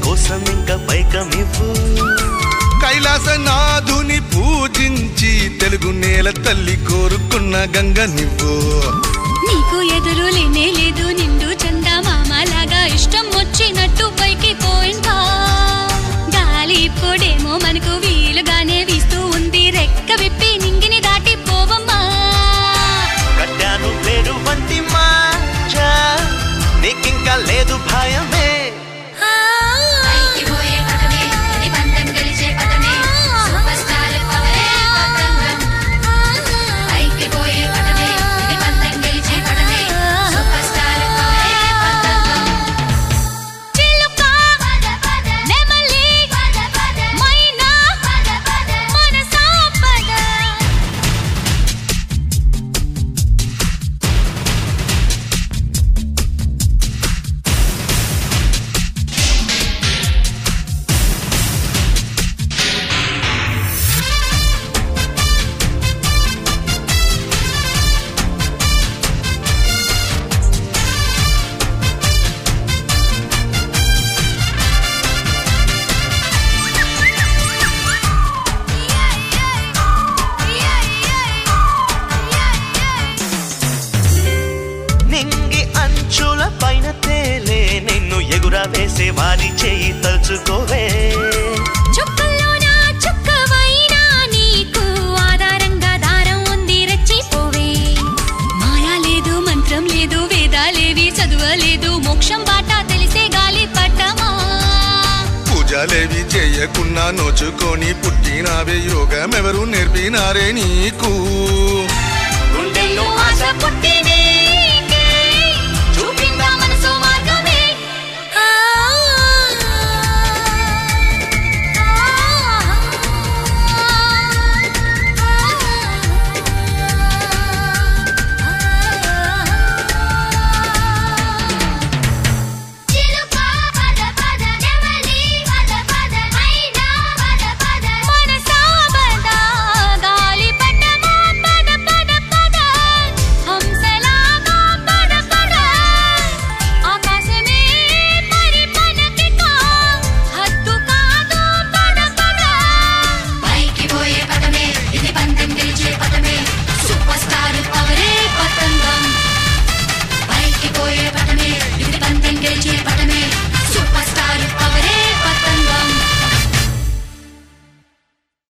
కోసం ఇంకా పైకమివ్వు కైలాసనాథుని పూజించి తెలుగు నేల తల్లి కోరుకున్న గంగ నువ్వు నీకు ఎదురు లేనే లేదు నిండు చందా మామలాగా ఇష్టం వచ్చినట్టు పైకి పోయిందా గాలి ఇప్పుడేమో మనకు వీలుగానే వీస్తూ ఉంది రెక్క విప్పి నింగిని దాటి పోవమ్మా కట్టాను పేరు వంటి మాంచ నీకింకా లేదు భయమే పైకి పోయే పదమే ఇది పందెం గెలిచే పదమే సూపర్ స్టార్ పవరే పతంగం పైకి పోయే పదమే ఇది పందెం గెలిచే పదమే సూపర్ స్టార్ పవరే పతంగం చిలుక నెమలి మైనా మనసా పద నింగి అంచుల పైన తేలే నిన్ను ఎగురా వేసే వారి చేయి తలుచుకోవే చుక్కల్లోన చుక్కవైనా నీకు ఆధారంగా దారం ఉంది రెచ్చిపోవే మాయా లేదు మంత్రం లేదు వేదాలేవి చదువలేదు మోక్షం బాట తెలిసే గాలి పట్టమా పూజలేవి చేయకున్నా నోచుకొని పుట్టినావే యోగం ఎవరు నేర్పినారే నీకు గుండెల్లో ఆశ పుట్టినే